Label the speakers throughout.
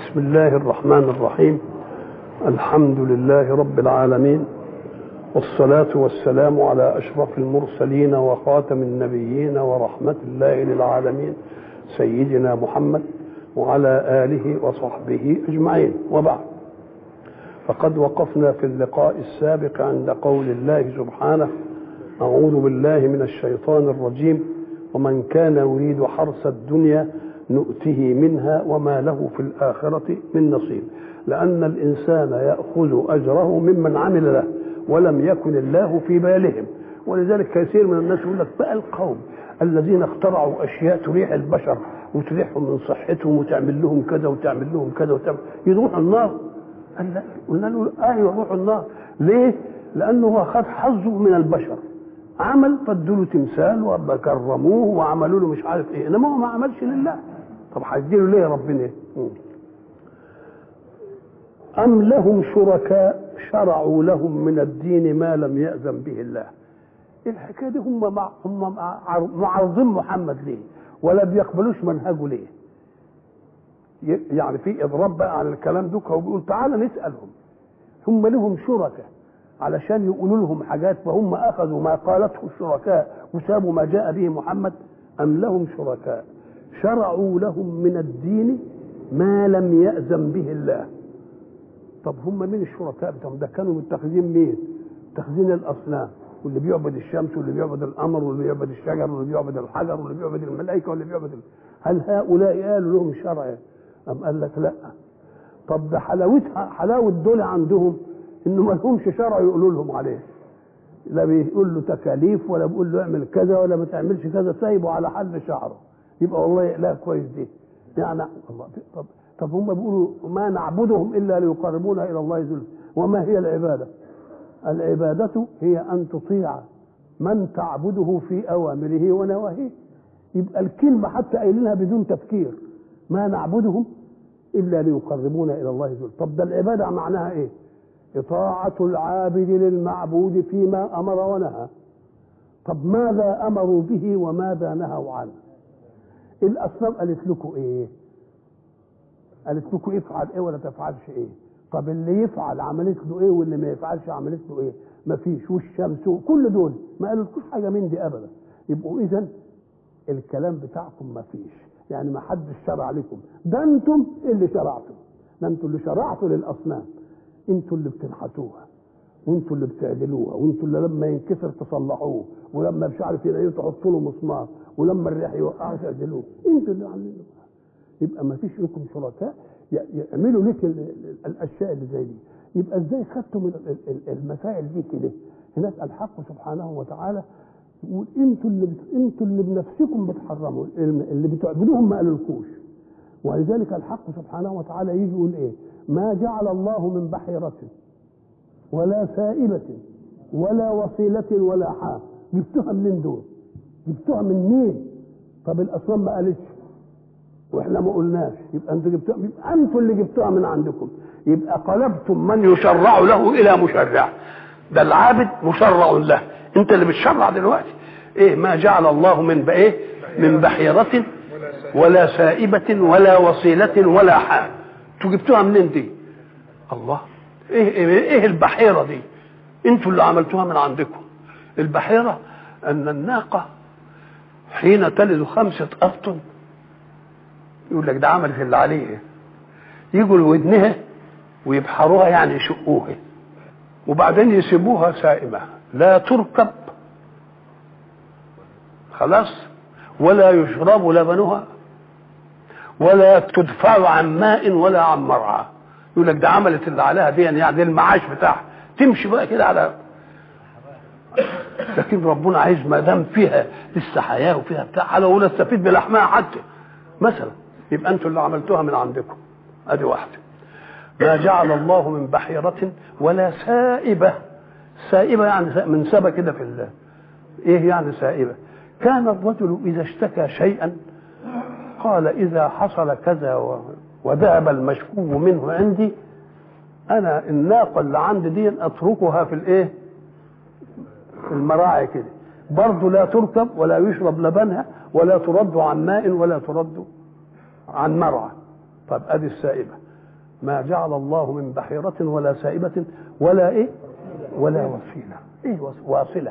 Speaker 1: بسم الله الرحمن الرحيم الحمد لله رب العالمين والصلاة والسلام على أشرف المرسلين وخاتم النبيين ورحمة الله للعالمين سيدنا محمد وعلى آله وصحبه أجمعين وبعد فقد وقفنا في اللقاء السابق عند قول الله سبحانه أعوذ بالله من الشيطان الرجيم ومن كان يريد حرث الدنيا نؤته منها وما له في الآخرة من نصيب لأن الإنسان يأخذ أجره ممن عمل له ولم يكن الله في بالهم ولذلك كثير من الناس يقول لك بقى القوم الذين اخترعوا أشياء تريح البشر وتريحهم من صحتهم وتعمل لهم كذا وتعمل لهم كذا وتعمل يروحوا النار قال لا قلنا له ايوه روحوا النار ليه؟ لانه هو خد حظه من البشر عمل فادوا له تمثال وكرموه وعملوا له مش عارف ايه انما هو ما عملش لله طب هيديله ليه ربنا ايه؟ أم لهم شركاء شرعوا لهم من الدين ما لم يأذن به الله الحكاية دي هم مع هم معارضين محمد ليه ولا بيقبلوش منهجه ليه يعني في اضراب بقى على الكلام دوك هو بيقول تعالى نسالهم هم لهم شركاء علشان يقولوا لهم حاجات فهم اخذوا ما قالته الشركاء وسابوا ما جاء به محمد ام لهم شركاء شرعوا لهم من الدين ما لم يأذن به الله طب هم مين الشركاء بتاعهم ده كانوا متخذين مين متخذين الاصنام واللي بيعبد الشمس واللي بيعبد القمر واللي بيعبد الشجر واللي بيعبد الحجر واللي بيعبد الملائكه واللي بيعبد ال... هل هؤلاء قالوا لهم شرع أم قال لك لا طب ده حلاوتها حلاوة دول عندهم إنه ما لهمش شرع يقولوا لهم عليه لا بيقول له تكاليف ولا بيقول له اعمل كذا ولا ما تعملش كذا سايبه على حل شعره يبقى والله لا كويس دي يعني الله طب طب هم بيقولوا ما نعبدهم الا ليقربونا الى الله زلفى وما هي العباده؟ العباده هي ان تطيع من تعبده في اوامره ونواهيه يبقى الكلمه حتى قايلينها بدون تفكير ما نعبدهم الا ليقربونا الى الله زلفى طب ده العباده معناها ايه اطاعه العابد للمعبود فيما امر ونهى طب ماذا امروا به وماذا نهوا عنه الاصنام قالت لكم ايه قالت لكم افعل ايه ولا تفعلش ايه طب اللي يفعل عملت له ايه واللي ما يفعلش عملت له ايه ما فيش والشمس وكل دول ما قالتلكوش حاجه من دي ابدا يبقوا اذا الكلام بتاعكم ما فيش يعني ما حدش شرع لكم ده انتم اللي شرعتم ده انتم اللي شرعتوا للاصنام انتوا اللي بتنحتوها وانتوا اللي بتعدلوها وانتوا اللي لما ينكسر تصلحوه ولما مش عارف يلاقيه تحطوا له مسمار ولما الريح يوقعه تعدلوه انتوا اللي عاملين يبقى ما فيش لكم شركاء يعملوا لك الاشياء اللي زي دي يبقى ازاي خدتوا من المسائل دي كده هناك الحق سبحانه وتعالى يقول انتوا اللي بت... انتوا اللي بنفسكم بتحرموا اللي بتعبدوهم ما قالولكوش ولذلك الحق سبحانه وتعالى يجي يقول ايه ما جعل الله من بحيرة ولا سائبة ولا وصيلة ولا حام جبتوها منين دول جبتوها من مين طب الاصنام ما قالتش واحنا ما قلناش يبقى انتوا جبتوها يبقى انتوا اللي جبتوها من عندكم يبقى قلبتم من يشرع له الى مشرع ده العابد مشرع له انت اللي بتشرع دلوقتي ايه ما جعل الله من بايه من بحيرة ولا سائبة ولا وصيلة ولا حام انتوا جبتوها منين دي الله ايه ايه, إيه البحيرة دي انتوا اللي عملتوها من عندكم البحيرة ان الناقة حين تلد خمسة أفطن يقول لك ده عملت اللي عليه يجوا لودنها ويبحروها يعني يشقوها وبعدين يسيبوها سائمة لا تركب خلاص ولا يشرب لبنها ولا تدفع عن ماء ولا عن مرعى يقول لك ده عملت اللي عليها دي يعني المعاش بتاعها تمشي بقى كده على لكن ربنا عايز ما دام فيها لسه حياه وفيها بتاع لو نستفيد بلحمها حتى مثلا يبقى انتوا اللي عملتوها من عندكم ادي واحده ما جعل الله من بحيرة ولا سائبة سائبة يعني من سبة كده في الله ايه يعني سائبة كان الرجل اذا اشتكى شيئا قال اذا حصل كذا وذهب المشكو منه عندي انا الناقة اللي عندي دي اتركها في الايه في المراعي كده برضه لا تركب ولا يشرب لبنها ولا ترد عن ماء ولا ترد عن مرعى طب ادي السائبه ما جعل الله من بحيرة ولا سائبة ولا ايه ولا وسيلة ايه واصلة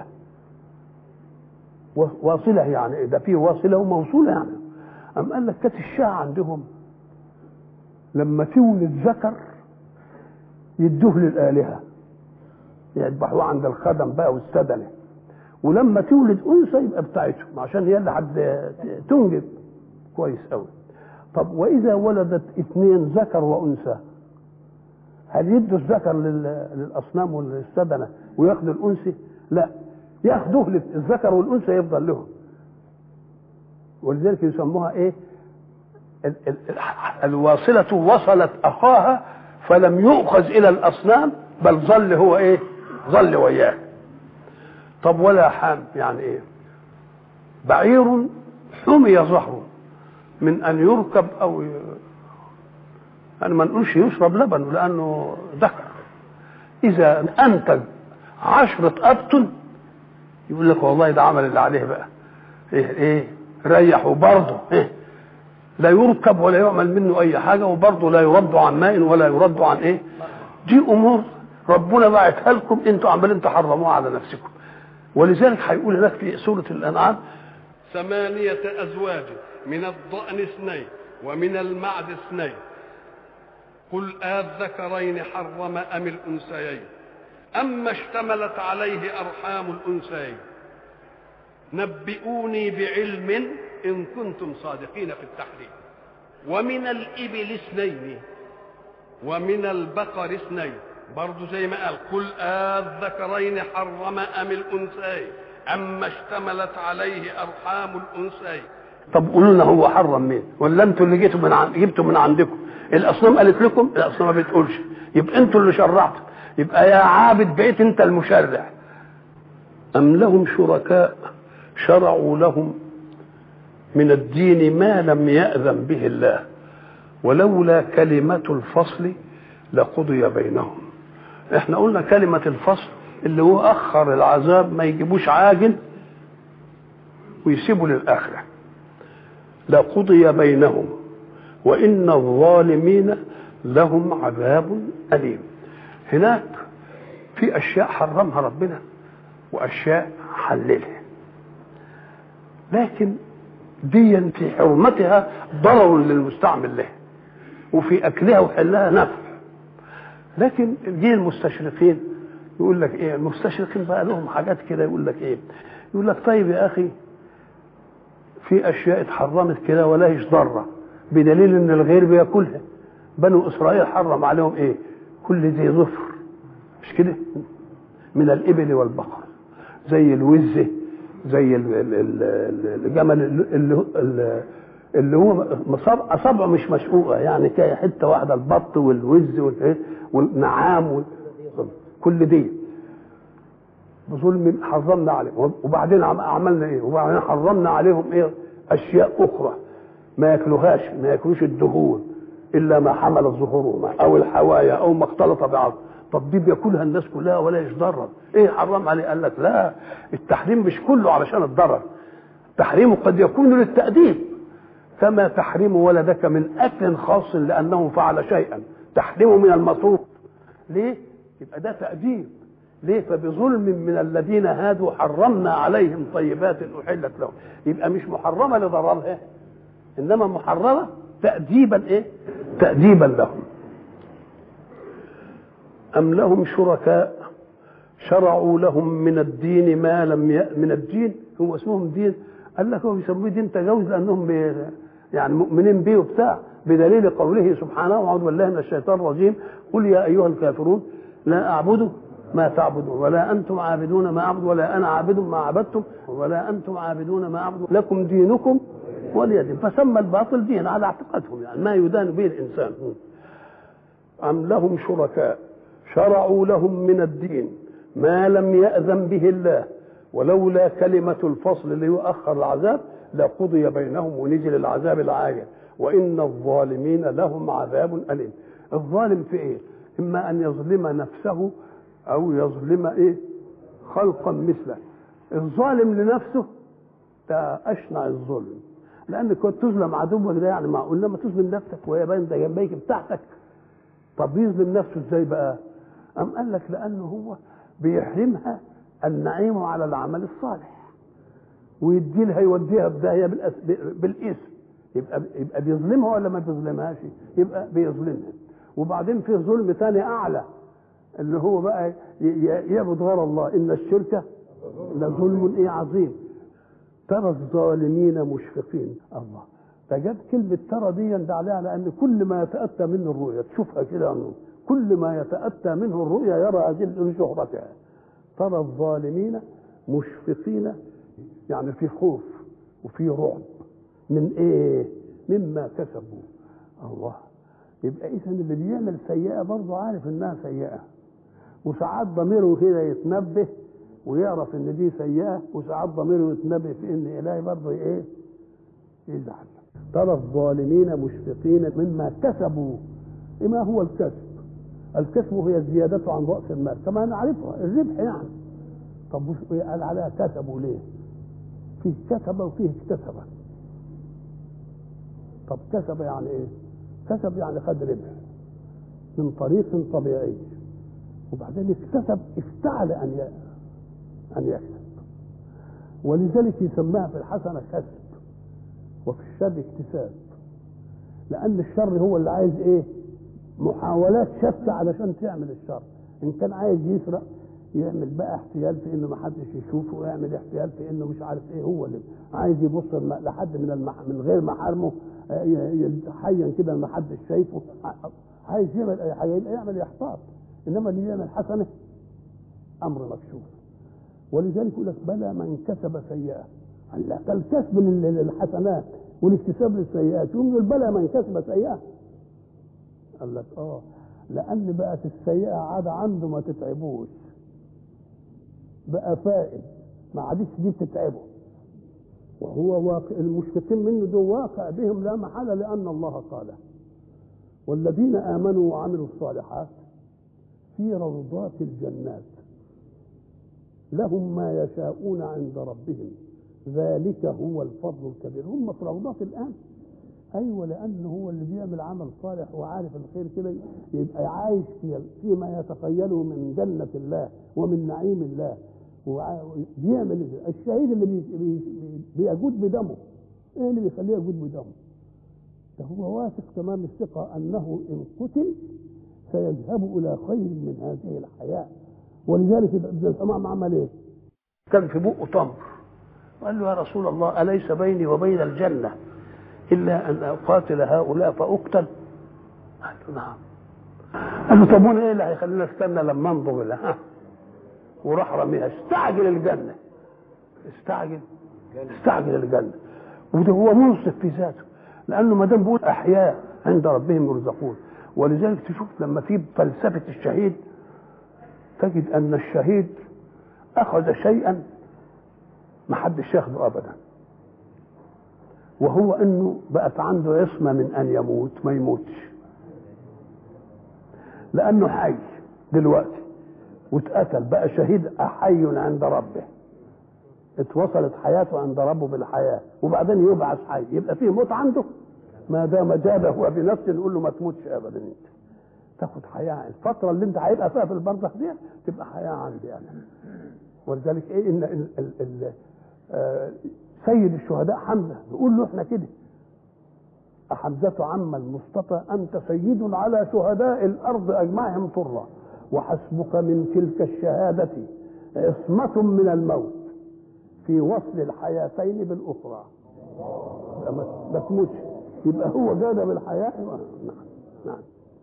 Speaker 1: واصلة يعني ده فيه واصلة وموصولة يعني أم قال لك كانت الشاعة عندهم لما تولد ذكر يدوه للآلهة يذبحوه عند الخدم بقى والسدنة ولما تولد أنثى يبقى بتاعتهم عشان هي اللي حد تنجب كويس قوي طب وإذا ولدت اثنين ذكر وأنثى هل يدوا الذكر للأصنام والسدنة وياخدوا الأنثى؟ لا ياخدوه الذكر والأنثى يفضل لهم ولذلك يسموها ايه ال ال الواصلة وصلت أخاها فلم يؤخذ إلى الأصنام بل ظل هو إيه ظل وياه طب ولا حام يعني إيه بعير حمي ظهره من أن يركب أو ي... يعني ما نقولش يشرب لبن لأنه ذكر إذا أنتج عشرة أبطن يقول لك والله ده عمل اللي عليه بقى إيه إيه ريح وبرضه إيه لا يركب ولا يعمل منه اي حاجه وبرضه لا يرد عن ماء ولا يرد عن ايه دي امور ربنا باعتها لكم انتوا عمالين تحرموها على نفسكم ولذلك هيقول هناك في سوره الانعام
Speaker 2: ثمانية أزواج من الضأن اثنين ومن المعد اثنين قل آذكرين حرم أم الأنثيين أما اشتملت عليه أرحام الأنثيين نبئوني بعلم إن كنتم صادقين في التحريم ومن الإبل اثنين ومن البقر اثنين برضو زي ما قال قل الذكرين حرم أم الأنثيين أما اشتملت عليه أرحام الأنثيين
Speaker 1: طب قولوا لنا هو حرم مين ولا انتوا اللي جيتوا من عن... جبتوا من عندكم الاصنام قالت لكم الاصنام ما بتقولش يبقى انتوا اللي شرعتوا يبقى يا عابد بقيت انت المشرع ام لهم شركاء شرعوا لهم من الدين ما لم يأذن به الله ولولا كلمة الفصل لقضي بينهم احنا قلنا كلمة الفصل اللي هو أخر العذاب ما يجيبوش عاجل ويسيبوا للآخرة لقضي بينهم وإن الظالمين لهم عذاب أليم هناك في أشياء حرمها ربنا وأشياء حللها لكن دي في حرمتها ضرر للمستعمل له وفي اكلها وحلها نفع لكن جه المستشرقين يقول لك ايه المستشرقين بقى لهم حاجات كده يقول لك ايه يقول لك طيب يا اخي في اشياء اتحرمت كده ولا هيش ضاره بدليل ان الغير بياكلها بنو اسرائيل حرم عليهم ايه كل ذي ظفر مش كده من الابل والبقر زي الوزه زي الجمل اللي اللي هو اصابعه مش مشقوقه يعني حته واحده البط والوز والنعام كل دي بظلم حرمنا عليهم وبعدين عملنا ايه وبعدين حرمنا عليهم ايه اشياء اخرى ما ياكلوهاش ما ياكلوش الدهون الا ما حملت ظهورهما او الحوايا او ما اختلط بعض طب دي بياكلها الناس كلها ولا يتضرر ايه حرام عليه قال لك لا التحريم مش كله علشان الضرر تحريمه قد يكون للتأديب كما تحريم ولدك من أكل خاص لأنه فعل شيئا تحريمه من المطلوب ليه؟ يبقى ده تأديب ليه؟ فبظلم من الذين هادوا حرمنا عليهم طيبات أحلت لهم يبقى مش محرمة لضررها إنما محرمة تأديبا إيه؟ تأديبا لهم أم لهم شركاء شرعوا لهم من الدين ما لم ي... من الدين هو اسمهم دين قال لك هو بيسموه دين تجاوز لانهم بي... يعني مؤمنين به وبتاع بدليل قوله سبحانه واعوذ بالله من الشيطان الرجيم قل يا ايها الكافرون لا اعبد ما تعبدون ولا انتم عابدون ما اعبد ولا انا عابد ما عبدتم ولا انتم عابدون ما اعبد لكم دينكم ولي دين فسمى الباطل دين على اعتقادهم يعني ما يدان به الانسان ام لهم شركاء شرعوا لهم من الدين ما لم يأذن به الله ولولا كلمة الفصل اللي يؤخر العذاب لقضي بينهم ونزل العذاب العاجل وإن الظالمين لهم عذاب أليم الظالم في إيه إما أن يظلم نفسه أو يظلم إيه خلقا مثله الظالم لنفسه ده أشنع الظلم لأن كنت تظلم عدوك ده يعني معقول لما تظلم نفسك وهي باين ده جنبيك بتاعتك طب يظلم نفسه ازاي بقى أم قال لك لأنه هو بيحرمها النعيم على العمل الصالح ويدي لها يوديها بداية بالأس- بالاسم يبقى يبقى بيظلمها ولا ما بيظلمهاش يبقى بيظلمها وبعدين في ظلم ثاني اعلى اللي هو بقى ي- ي- يعبد غير الله ان الشرك لظلم ايه عظيم ترى الظالمين مشفقين الله ده جاب كلمة ترى دي ده عليها لأن كل ما يتأتى منه الرؤيا تشوفها كده عنه كل ما يتأتى منه الرؤيا يرى هذه شهرتها ترى الظالمين مشفقين يعني في خوف وفي رعب من ايه مما كسبوا الله يبقى اذا اللي بيعمل سيئه برضه عارف انها سيئه وساعات ضميره كده يتنبه ويعرف ان دي سيئه وساعات ضميره يتنبه في ان الهي برضه ايه يزعل ترى الظالمين مشفقين مما كسبوا إيه ما هو الكسب الكسب هي الزيادة عن رأس المال كما نعرفها الربح يعني طب وش قال عليها كسبوا ليه فيه كسب وفيه اكتسب طب كسب يعني ايه كسب يعني خد ربح من طريق طبيعي وبعدين اكتسب افتعل ان ي... ان يكسب ولذلك يسماها في الحسنه كسب وفي الشر اكتساب لان الشر هو اللي عايز ايه محاولات شتى علشان تعمل الشر ان كان عايز يسرق يعمل بقى احتيال في انه ما حدش يشوفه ويعمل احتيال في انه مش عارف ايه هو اللي عايز يبص الم- لحد من المح... من غير محارمه آه، ي- يتحين كده ما حدش شايفه ع- عايز يعمل اي حاجه يبقى يعمل احباط انما اللي يعمل حسنه امر مكشوف ولذلك يقول لك بلى من كسب سيئه قال لك الكسب لل- للحسنات والاكتساب للسيئات يقوم يقول بلى من كسب سيئه قال لك اه لان بقت السيئه عاده عنده ما تتعبوش بقى فائد ما عادش دي بتتعبه وهو واقع المشفقين منه دول واقع بهم لا محاله لان الله قاله والذين امنوا وعملوا الصالحات في روضات الجنات لهم ما يشاءون عند ربهم ذلك هو الفضل الكبير هم في روضات الان ايوه لانه هو اللي بيعمل عمل صالح وعارف الخير كده يبقى عايش في فيما يتخيله من جنه الله ومن نعيم الله وع- بيعمل الشهيد اللي بي بي بي بيجود بدمه ايه اللي بيخليه يجود بدمه ده هو واثق تمام الثقه انه ان قتل سيذهب الى خير من هذه الحياه ولذلك ابن الحمام عمل ايه؟ كان في بقه تمر قال له يا رسول الله اليس بيني وبين الجنه الا ان اقاتل هؤلاء فاقتل؟ قال له نعم قال له طب وانا ايه اللي هيخلينا استنى لما انضج لها وراح رميها استعجل الجنه استعجل استعجل الجنه وده هو منصف في ذاته لانه ما دام بيقول احياء عند ربهم يرزقون ولذلك تشوف لما في فلسفه الشهيد تجد ان الشهيد اخذ شيئا ما حدش ياخده ابدا وهو انه بقت عنده عصمه من ان يموت ما يموتش لانه حي دلوقتي واتقتل بقى شهيد حي عند ربه اتوصلت حياته عند ربه بالحياه وبعدين يبعث حي يبقى فيه موت عنده ما دام جاب هو بنفسه نقول له ما تموتش ابدا انت تاخد حياه الفتره اللي انت هيبقى فيها في البرزخ دي تبقى حياه عندي انا ولذلك ايه ان ال ال ال آه، سيد الشهداء حمزه يقول له احنا كده حمزة عم المصطفى أنت سيد على شهداء الأرض أجمعهم طرا وحسبك من تلك الشهادة عصمة من الموت في وصل الحياتين بالأخرى يبقى ما ما تموتش يبقى هو جاد بالحياة نعم نعم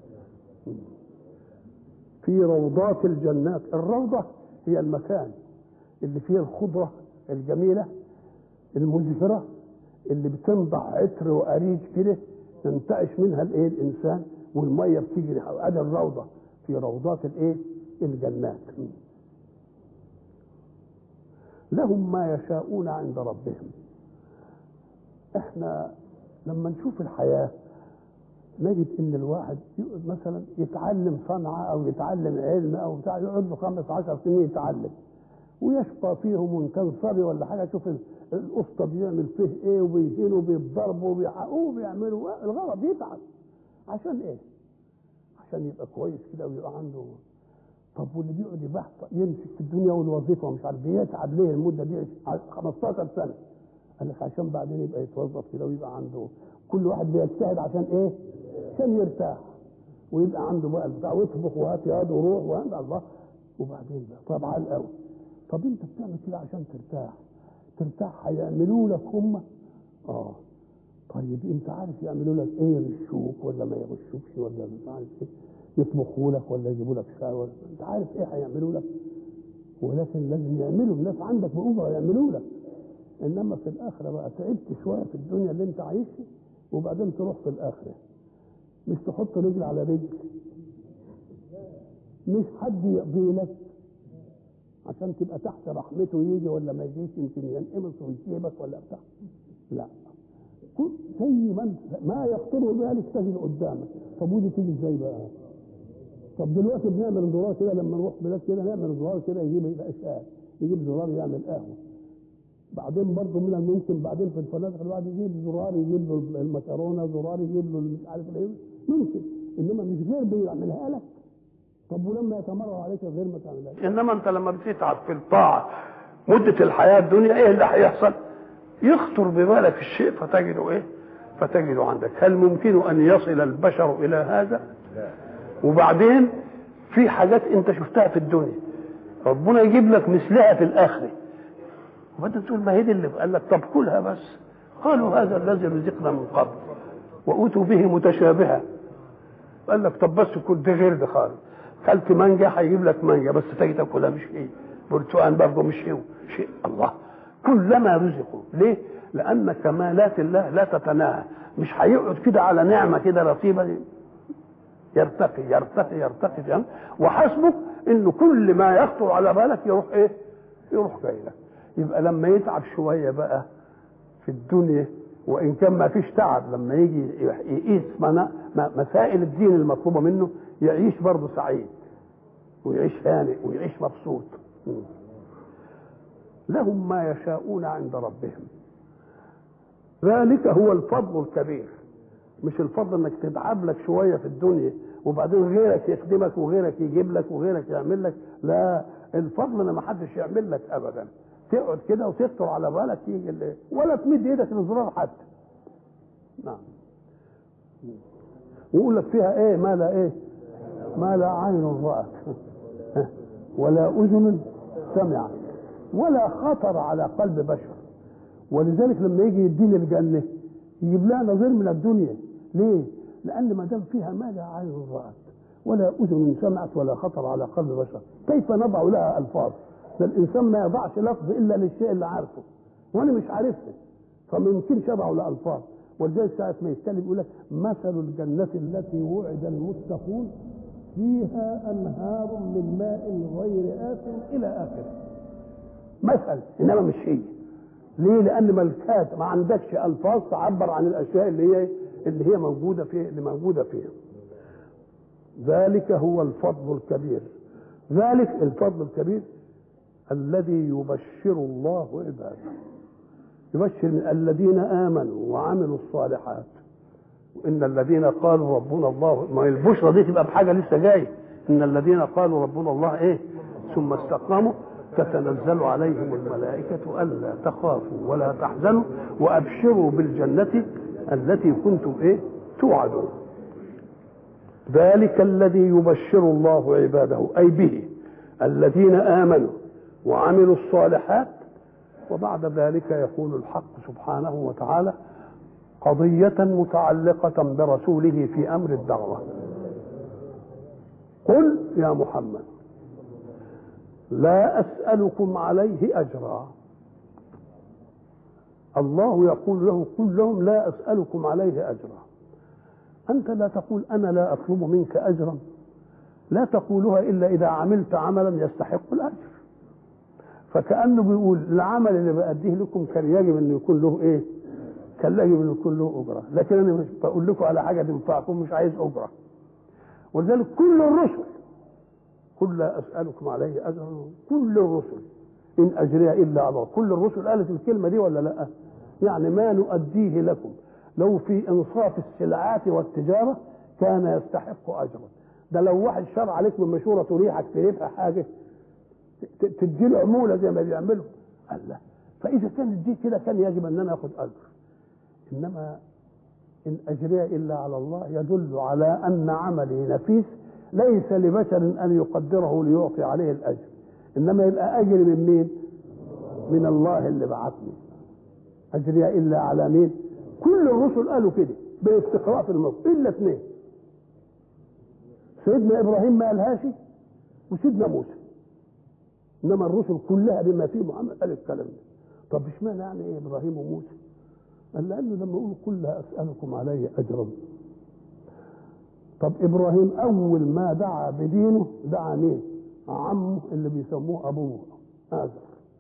Speaker 1: في روضات الجنات الروضة هي المكان اللي فيه الخضرة الجميلة المزهرة اللي بتنضح عطر وأريج كده ينتعش منها الايه الانسان والميه بتجري ادي الروضه في روضات الايه الجنات لهم ما يشاءون عند ربهم احنا لما نشوف الحياه نجد ان الواحد يقعد مثلا يتعلم صنعه او يتعلم علم او بتاع يقعد له خمس عشر سنين يتعلم ويشقى فيهم وان كان صبي ولا حاجه شوف القسطى بيعمل فيه ايه وبيهينوا وبيتضربوا وبيحققوا وبيعملوا الغرض يتعب عشان ايه؟ عشان يبقى كويس كده ويبقى عنده طب واللي بيقعد يبحث يمسك في الدنيا والوظيفه ومش عارف بيتعب ليه المده دي 15 سنه قال لك عشان بعدين يبقى يتوظف كده ويبقى عنده كل واحد بيجتهد عشان ايه؟ عشان يرتاح ويبقى عنده بقى البتاع واطبخ وهات ياض وروح وهات الله وبعدين بقى طب على الاول طب انت بتعمل كده عشان ترتاح ترتاح هيعملوا لك هم اه طيب انت عارف يعملوا لك ايه يغشوك ولا ما يغشوكش ولا مش عارف ايه يطبخوا لك ولا يجيبوا لك شاي ولا انت عارف ايه هيعملوا لك ولكن لازم يعملوا الناس عندك بأجرة يعملوا لك انما في الاخره بقى تعبت شويه في الدنيا اللي انت عايشها وبعدين تروح في الاخره مش تحط رجل على رجل مش حد يقضي لك عشان تبقى تحت رحمته يجي ولا ما يجيش يمكن ينقمص ويسيبك ولا بتاع لا كل زي ما انت ما يخطر ببالك تجد قدامك طب ودي تيجي ازاي بقى؟ طب دلوقتي بنعمل زرار كده لما نروح بلاد كده نعمل زرار كده يجيب يبقى اشياء يجيب زرار يعمل قهوه بعدين برضه من الممكن بعدين في الفنادق الواحد يجيب زرار يجيب له المكرونه زرار يجيب له مش عارف ايه ممكن انما مش غير بيعملها لك طب ولما يتمرر عليك غير ما تعملها
Speaker 2: انما انت لما بتتعب في الطاعه مده الحياه الدنيا ايه اللي هيحصل؟ يخطر ببالك الشيء فتجده ايه؟ فتجده عندك هل ممكن ان يصل البشر الى هذا؟ وبعدين في حاجات انت شفتها في الدنيا ربنا يجيب لك مثلها في الاخره وبعدين تقول ما هي دي اللي قال لك طب كلها بس قالوا هذا الذي رزقنا من قبل واتوا به متشابها قال لك طب بس كل ده غير ده خالص كلت مانجا هيجيب لك مانجا بس تجي تاكلها مش ايه برتقال برضه مش ايه شيء الله كلما رزقوا ليه؟ لان كمالات الله لا تتناهى مش هيقعد كده على نعمه كده رطيبه دي. يرتقي يرتقي يرتقي فهم وحسبك انه كل ما يخطر على بالك يروح ايه؟ يروح جاي لك يبقى لما يتعب شويه بقى في الدنيا وان كان ما فيش تعب لما يجي يقيس مسائل الدين المطلوبه منه يعيش برضه سعيد ويعيش هانئ ويعيش مبسوط لهم ما يشاءون عند ربهم ذلك هو الفضل الكبير مش الفضل انك تتعب لك شويه في الدنيا وبعدين غيرك يخدمك وغيرك يجيب لك وغيرك يعمل لك لا الفضل ان ما حدش يعمل لك ابدا تقعد كده وتخطر على بالك يجي اللي ولا تمد ايدك للزرار حتى نعم ويقول لك فيها ايه ما لا ايه ما لا عين رأت ولا اذن سمعت ولا خطر على قلب بشر ولذلك لما يجي يديني الجنه يجيب لها نظير من الدنيا ليه؟ لأن ما دام فيها ما لا عين رأت ولا أذن سمعت ولا خطر على قلب بشر كيف نضع لها ألفاظ؟ ده الإنسان ما يضعش لفظ إلا للشيء اللي عارفه وأنا مش عارفه فما يمكنش أضعه لألفاظ ولذلك ساعة ما يتكلم يقول لك مثل الجنة التي وعد المتقون فيها أنهار من ماء غير آسن إلى آخره مثل إنما مش هي ليه؟ لأن ملكات ما عندكش ألفاظ تعبر عن الأشياء اللي هي اللي هي موجودة فيه اللي موجودة فيها. ذلك هو الفضل الكبير. ذلك الفضل الكبير الذي يبشر الله عباده. يبشر من الذين آمنوا وعملوا الصالحات. وإن الذين قالوا ربنا الله ما البشرى دي تبقى بحاجة لسه جاية. إن الذين قالوا ربنا الله إيه؟ ثم استقاموا تتنزل عليهم الملائكة ألا تخافوا ولا تحزنوا وأبشروا بالجنة التي كنتم إيه توعدون ذلك الذي يبشر الله عباده أي به الذين آمنوا وعملوا الصالحات وبعد ذلك يقول الحق سبحانه وتعالى قضية متعلقة برسوله في أمر الدعوة قل يا محمد لا أسألكم عليه أجرا الله يقول له قل لهم لا أسألكم عليه أجرا أنت لا تقول أنا لا أطلب منك أجرا لا تقولها إلا إذا عملت عملا يستحق الأجر فكأنه بيقول العمل اللي بأديه لكم كان يجب أن يكون له إيه كان يجب أن يكون له أجرة لكن أنا مش بقول لكم على حاجة تنفعكم مش عايز أجرة ولذلك كل الرسل قل لا اسالكم عليه اجرا كل الرسل ان اجري الا على الله كل الرسل قالت الكلمه دي ولا لا يعني ما نؤديه لكم لو في انصاف السلعات والتجاره كان يستحق اجرا
Speaker 1: ده لو واحد شر عليك من مشوره تريحك تريحها حاجه ت- تدي له عموله زي ما بيعملوا قال لا فاذا كانت دي كده كان يجب ان انا اخد اجر انما ان اجري الا على الله يدل على ان عملي نفيس ليس لبشر ان يقدره ليعطي عليه الاجر انما يبقى اجري من مين من الله اللي بعثني اجري الا على مين كل الرسل قالوا كده باستقراء في الموقف الا اثنين سيدنا ابراهيم ما قالهاش وسيدنا موسى انما الرسل كلها بما فيه محمد قال الكلام ده طب اشمعنى يعني ايه ابراهيم وموسى قال لانه لما يقولوا كلها اسالكم عليه اجرا طب ابراهيم اول ما دعا بدينه دعا مين عمه اللي بيسموه ابوه آزر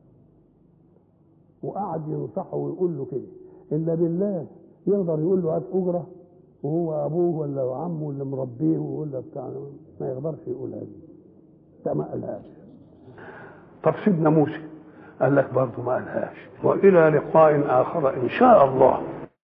Speaker 1: وقعد ينصحه ويقول له كده الا بالله يقدر يقول له هات اجره وهو ابوه ولا عمه اللي مربيه ولا بتاع ما يقدرش يقولها دي ده ما قالهاش طب سيدنا موسى قال لك برضه ما قالهاش والى لقاء اخر ان شاء الله